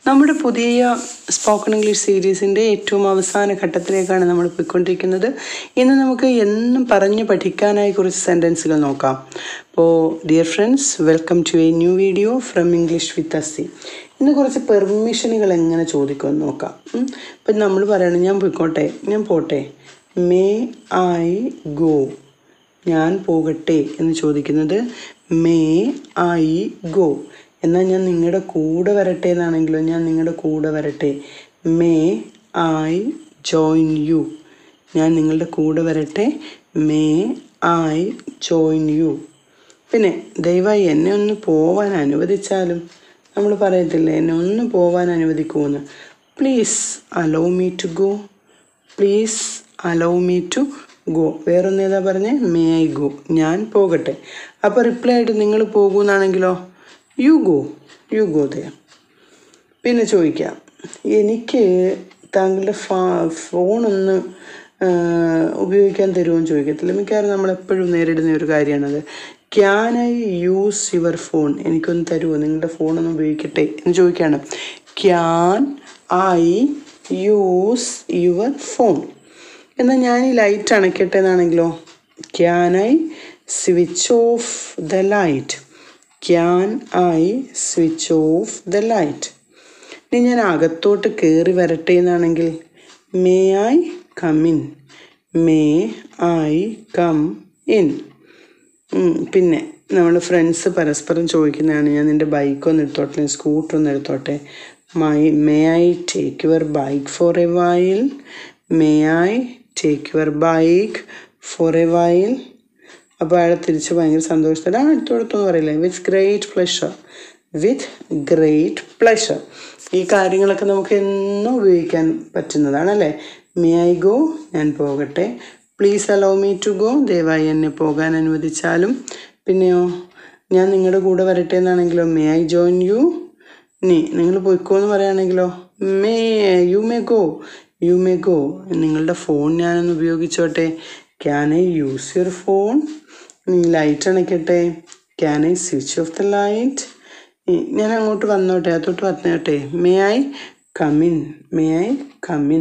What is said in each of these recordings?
നമ്മുടെ പുതിയ spoken English സീരീസിൻ്റെ ഏറ്റവും അവസാന ഘട്ടത്തിലേക്കാണ് നമ്മൾ പോയിക്കൊണ്ടിരിക്കുന്നത് ഇന്ന് നമുക്ക് എന്നും പറഞ്ഞ് പഠിക്കാനായി കുറച്ച് സെൻറ്റൻസുകൾ നോക്കാം അപ്പോൾ dear friends welcome to a new video from English with Asi ഇന്ന് കുറച്ച് പെർമിഷനുകൾ എങ്ങനെ ചോദിക്കുമെന്ന് നോക്കാം ഉം. ഇപ്പം നമ്മൾ പറയണം ഞാൻ പോയിക്കോട്ടെ ഞാൻ പോട്ടെ മേ ഐ ഗോ ഞാൻ പോകട്ടെ എന്ന് ചോദിക്കുന്നത് മേ ഐ ഗോ എന്നാൽ ഞാൻ നിങ്ങളുടെ കൂടെ വരട്ടെ എന്നാണെങ്കിലോ ഞാൻ നിങ്ങളുടെ കൂടെ വരട്ടെ മേ ഐ ജോയിൻ യു ഞാൻ നിങ്ങളുടെ കൂടെ വരട്ടെ മേ ഐ ജോയിൻ യു പിന്നെ ദയവായി എന്നെ ഒന്ന് പോവാൻ അനുവദിച്ചാലും നമ്മൾ പറയത്തില്ലേ എന്നെ ഒന്ന് പോവാൻ അനുവദിക്കുമെന്ന് please allow me to go please allow me to go വേറൊന്ന് ഏതാ പറഞ്ഞേ മേ ഐ ഗോ ഞാൻ പോകട്ടെ അപ്പോൾ റിപ്ലൈ ആയിട്ട് നിങ്ങൾ പോകുമെന്നാണെങ്കിലോ യു ഗോ യു ഗോ ദേ പിന്നെ ചോദിക്കാം എനിക്ക് താങ്കളുടെ ഫാ ഫോണൊന്ന് ഉപയോഗിക്കാൻ തരുമോ എന്ന് ചോദിക്കത്തില്ല മിക്കവാറും നമ്മളെപ്പോഴും നേരിടുന്ന ഒരു കാര്യമാണത് can I use your phone എനിക്കൊന്ന് തരുമോ നിങ്ങളുടെ ഫോണൊന്ന് ഉപയോഗിക്കട്ടെ എന്ന് ചോദിക്കുകയാണ് can I use your phone എന്നാൽ ഞാൻ ഈ ലൈറ്റ് അണയ്ക്കട്ടെ എന്നാണെങ്കിലോ can I switch off the light can I switch off the light ഇനി ഞാൻ അകത്തോട്ട് കയറി വരട്ടെ എന്നാണെങ്കിൽ may I come in may I come in പിന്നെ നമ്മൾ ഫ്രണ്ട്സ് പരസ്പരം ചോദിക്കുന്നതാണ് ഞാൻ നിൻ്റെ ബൈക്ക് ഒന്ന് എടുത്തോട്ടെ സ്കൂട്ടർ ഒന്ന് എടുത്തോട്ടെ my may I take your bike for a while may I take your bike for a while അപ്പോൾ അയാൾ തിരിച്ച് ഭയങ്കര സന്തോഷത്തോടെ ആ എടുത്തോടത്തൊന്നും പറയില്ലേ with great pleasure with great pleasure ഈ കാര്യങ്ങളൊക്കെ നമുക്ക് എന്നും ഉപയോഗിക്കാൻ പറ്റുന്നതാണല്ലേ മേ ഐ ഗോ ഞാൻ പോകട്ടെ please allow me to go ദയവായി എന്നെ പോകാൻ അനുവദിച്ചാലും പിന്നെയോ ഞാൻ നിങ്ങളുടെ കൂടെ വരട്ടെ എന്നാണെങ്കിലോ മേ ഐ ജോയിൻ യു നീ നിങ്ങൾ പോയിക്കോ എന്ന് പറയുകയാണെങ്കിലോ may you may go you may go നിങ്ങളുടെ ഫോൺ ഞാനൊന്ന് ഉപയോഗിച്ചോട്ടെ can I use your phone light അണയ്ക്കട്ടെ can I switch off the light ഞാൻ അങ്ങോട്ട് വന്നോട്ടെ അതോട്ട് വന്നോട്ടെ may I come in may I come in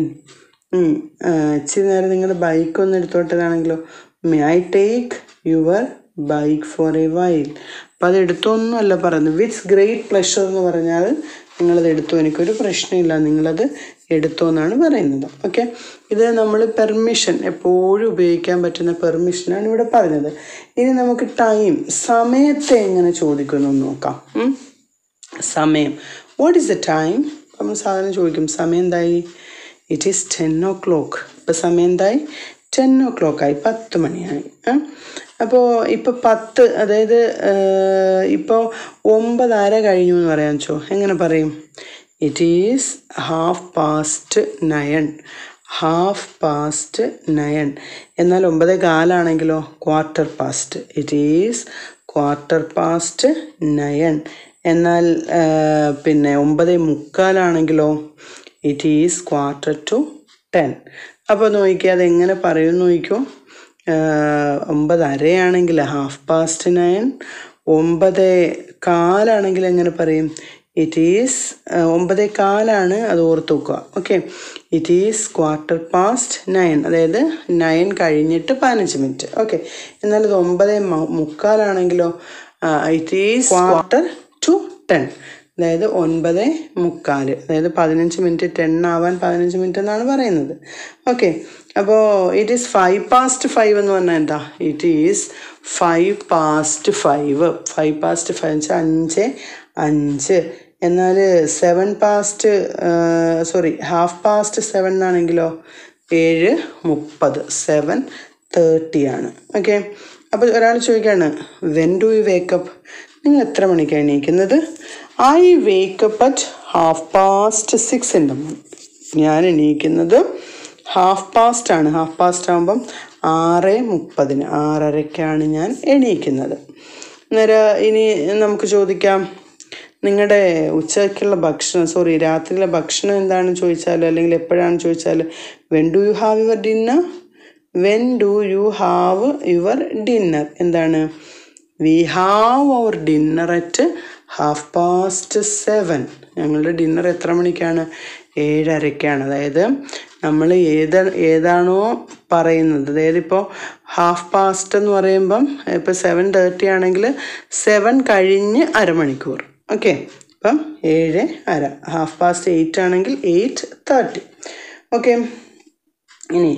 ഇച്ചിരി നേരം നിങ്ങളുടെ ബൈക്ക് ഒന്ന് എടുത്തോട്ടതാണെങ്കിലോ may I take your bike for a while അപ്പോൾ അത് എടുത്തോന്നല്ല പറയുന്നത് വിത്ത് ഗ്രേറ്റ് പ്ലഷർ എന്ന് പറഞ്ഞാൽ നിങ്ങളത് എടുത്തോ എനിക്കൊരു പ്രശ്നമില്ല നിങ്ങളത് എടുത്തോ എന്നാണ് പറയുന്നത് ഓക്കെ ഇത് നമ്മൾ പെർമിഷൻ എപ്പോഴും ഉപയോഗിക്കാൻ പറ്റുന്ന പെർമിഷനാണ് ഇവിടെ പറഞ്ഞത് ഇനി നമുക്ക് ടൈം സമയത്തെ എങ്ങനെ ചോദിക്കുന്നു എന്ന് നോക്കാം ഉം. സമയം വാട്ട് ഈസ് ദ ടൈം നമ്മൾ സാധാരണ ചോദിക്കും സമയം എന്തായി it is ten o'clock ഇപ്പോൾ സമയം എന്തായി ടെൻ ഓ ക്ലോക്കായി പത്ത് മണിയായി അപ്പോൾ ഇപ്പോൾ പത്ത് അതായത് ഇപ്പോൾ ഒമ്പതര കഴിഞ്ഞു എന്ന് പറയാൻ വെച്ചോ എങ്ങനെ പറയും it is half past nine half past nine എന്നാൽ ഒമ്പത് കാലാണെങ്കിലോ quarter past it is quarter past nine എന്നാൽ ആ, പിന്നെ ഒമ്പത് മുക്കാലാണെങ്കിലോ it is quarter to ten അപ്പോൾ നോക്കിക്കുക അതെങ്ങനെ പറയും നോക്കിക്കോ ഒമ്പത് അരയാണെങ്കിൽ ഹാഫ് പാസ്റ്റ് നയൻ ഒമ്പത് കാലാണെങ്കിൽ എങ്ങനെ പറയും ഇറ്റ് ഈസ് ഒമ്പത് കാലാണ് അത് ഓർത്ത് വെക്കുക okay it is quarter past nine അതായത് നയൻ കഴിഞ്ഞിട്ട് പതിനഞ്ച് മിനിറ്റ് ഓക്കെ എന്നാൽ ഇത് ഒമ്പത് മ- മുക്കാലാണെങ്കിലോ it is quarter to ten അതായത് ഒൻപത് മുക്കാൽ അതായത് പതിനഞ്ച് മിനിറ്റ് ടെൻ ആവാൻ പതിനഞ്ച് മിനിറ്റ് എന്നാണ് പറയുന്നത് ഓക്കെ അപ്പോൾ it is five past five എന്ന് പറഞ്ഞാൽ എന്താ it is five past five five past five എന്ന് വെച്ചാൽ അഞ്ച് അഞ്ച് എന്നാൽ seven past sorry half past seven എന്നാണെങ്കിലോ ഏഴ് മുപ്പത് സെവൻ തേർട്ടി ആണ് ഓക്കെ അപ്പോൾ ഒരാൾ ചോദിക്കുകയാണ് വെൻ ഡു യു വേക്കപ്പ് നിങ്ങൾ എത്ര മണിക്കാണ് എണീക്കുന്നത് I wake up at half past six in the ഞാൻ എണീക്കുന്നത് ഹാഫ് പാസ്റ്റ് ആണ് ഹാഫ് പാസ്റ്റ് ആകുമ്പം ആറ് മുപ്പതിന് ആറരയ്ക്കാണ് ഞാൻ എണീക്കുന്നത് അന്നേരം ഇനി നമുക്ക് ചോദിക്കാം നിങ്ങളുടെ ഉച്ചയ്ക്കുള്ള ഭക്ഷണം സോറി രാത്രിയിലെ ഭക്ഷണം എന്താണെന്ന് ചോദിച്ചാൽ അല്ലെങ്കിൽ എപ്പോഴാണെന്ന് ചോദിച്ചാൽ when do you have your dinner when do you have your dinner എന്താണ് we have our dinner at half past seven ഞങ്ങളുടെ ഡിന്നർ എത്ര മണിക്കാണ് ഏഴരയ്ക്കാണ് അതായത് നമ്മൾ ഏത് ഏതാണോ പറയുന്നത് അതായത് ഇപ്പോൾ ഹാഫ് പാസ്റ്റ് എന്ന് പറയുമ്പം ഇപ്പോൾ സെവൻ തേർട്ടി ആണെങ്കിൽ സെവൻ കഴിഞ്ഞ് അരമണിക്കൂർ ഓക്കെ അപ്പം ഏഴ് അര ഹാഫ് പാസ്റ്റ് എയ്റ്റ് ആണെങ്കിൽ എയ്റ്റ് തേർട്ടി ഓക്കെ ഇനി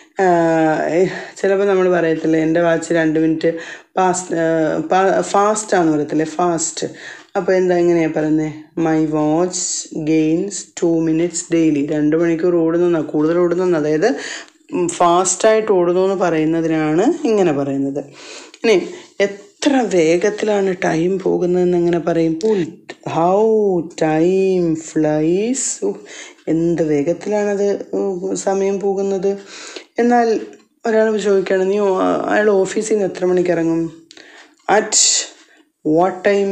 ചിലപ്പോൾ നമ്മൾ പറയത്തില്ലേ എൻ്റെ വാച്ച് രണ്ട് മിനിറ്റ് പാസ്റ്റ് ഫാസ്റ്റാന്ന് പറയത്തില്ലേ ഫാസ്റ്റ് അപ്പോൾ എന്താ എങ്ങനെയാണ് പറയുന്നത് my watch gains two minutes daily രണ്ട് മണിക്കൂർ ഓടുന്ന കൂടുതൽ ഓടുന്ന അതായത് ഫാസ്റ്റായിട്ട് ഓടുന്നു എന്ന് പറയുന്നതിനാണ് ഇങ്ങനെ പറയുന്നത് ഇനി എത്ര വേഗത്തിലാണ് ടൈം പോകുന്നതെന്ന് എങ്ങനെ പറയും ഹൗ ടൈം ഫ്ലൈസ് എന്ത് വേഗത്തിലാണത് സമയം പോകുന്നത് എന്നാൽ ഒരാൾ ചോദിക്കുകയാണ് നീ അയാൾ ഓഫീസിൽ നിന്ന് എത്ര മണിക്ക് ഇറങ്ങും at what time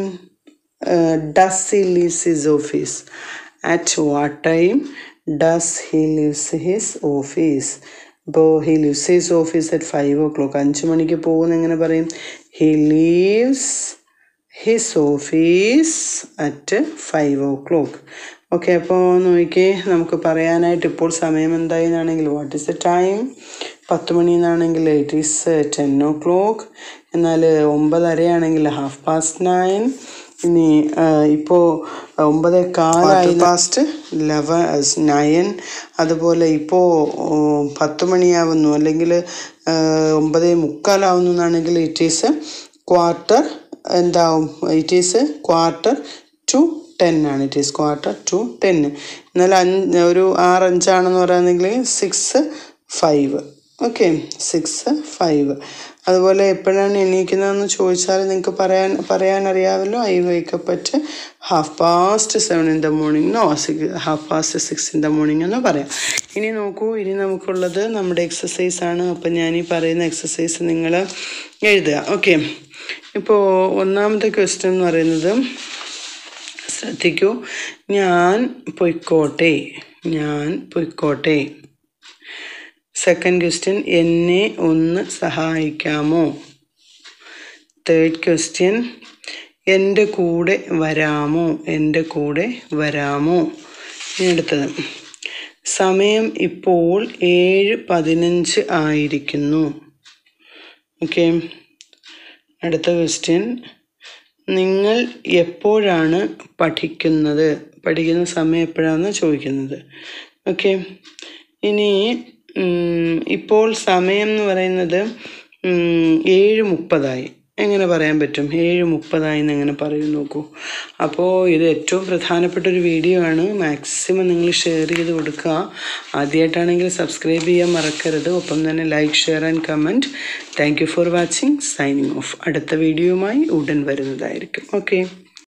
does he leaves his office at what time does he leaves his office ഇപ്പോൾ he leaves his office at five o'clock അഞ്ച് മണിക്ക് പോകുന്ന എങ്ങനെ പറയും he leaves his office at five o'clock okay അപ്പോൾ നോക്കിയേ നമുക്ക് പറയാനായിട്ട് ഇപ്പോൾ സമയം എന്തായി എന്നാണെങ്കിൽ വാട്ട് ഈസ് ദ ടൈം പത്ത് മണി എന്നാണെങ്കിൽ it is ten o'clock എന്നാൽ ഒമ്പതരയാണെങ്കിൽ ഹാഫ് പാസ്റ്റ് നയൻ ഇനി ഇപ്പോൾ ഒമ്പത് കാലായി പാസ്റ്റ് ലെവൻ നയൻ അതുപോലെ ഇപ്പോൾ പത്ത് മണിയാവുന്നു അല്ലെങ്കിൽ ഒമ്പത് മുക്കാലാവുന്നു എന്നാണെങ്കിൽ ഇറ്റ് ഈസ് ക്വാർട്ടർ എന്താവും it is quarter to ten ആണ് it is quarter to ten എന്നാൽ അഞ്ച് ഒരു ആറ് അഞ്ചാണെന്ന് പറയുന്നെങ്കിൽ six five okay six five അതുപോലെ എപ്പോഴാണ് എണീക്കുന്നതെന്ന് ചോദിച്ചാൽ നിങ്ങൾക്ക് പറയാൻ പറയാൻ അറിയാമല്ലോ I wake up at half past seven in the morning no six half past six in the morning എന്ന് പറയാം ഇനി നോക്കൂ ഇനി നമുക്കുള്ളത് നമ്മുടെ എക്സസൈസ് ആണ് അപ്പം ഞാൻ ഈ പറയുന്ന എക്സസൈസ് നിങ്ങൾ എഴുതുക ഓക്കെ ഇപ്പോൾ ഒന്നാമത്തെ ക്വസ്റ്റ്യൻ എന്ന് പറയുന്നത് ശ്രദ്ധിക്കൂ ഞാൻ പൊയ്ക്കോട്ടെ ഞാൻ പൊയ്ക്കോട്ടെ സെക്കൻഡ് ക്വസ്റ്റ്യൻ എന്നെ ഒന്ന് സഹായിക്കാമോ തേർഡ് ക്വസ്റ്റ്യൻ എൻ്റെ കൂടെ വരാമോ എൻ്റെ കൂടെ വരാമോ ഇനി അടുത്തത് സമയം ഇപ്പോൾ ഏഴ് പതിനഞ്ച് ആയിരിക്കുന്നു ഓക്കെ അടുത്ത ക്വസ്റ്റ്യൻ നിങ്ങൾ എപ്പോഴാണ് പഠിക്കുന്നത് പഠിക്കുന്ന സമയം എപ്പോഴാണെന്ന് ചോദിക്കുന്നത് ഓക്കെ ഇനി ഇപ്പോൾ സമയം എന്ന് പറയുന്നത് ഏഴ് മുപ്പതായി എങ്ങനെ പറയാൻ പറ്റും ഏഴ് മുപ്പതായി എന്ന് എങ്ങനെ പറയും നോക്കൂ അപ്പോൾ ഇത് ഏറ്റവും പ്രധാനപ്പെട്ട ഒരു വീഡിയോ ആണ് മാക്സിമം നിങ്ങൾ ഷെയർ ചെയ്ത് കൊടുക്കുക ആദ്യമായിട്ടാണെങ്കിൽ സബ്സ്ക്രൈബ് ചെയ്യാൻ മറക്കരുത് ഒപ്പം തന്നെ like share and comment thank you for watching signing off അടുത്ത വീഡിയോയുമായി ഉടൻ വരുന്നതായിരിക്കും ഓക്കെ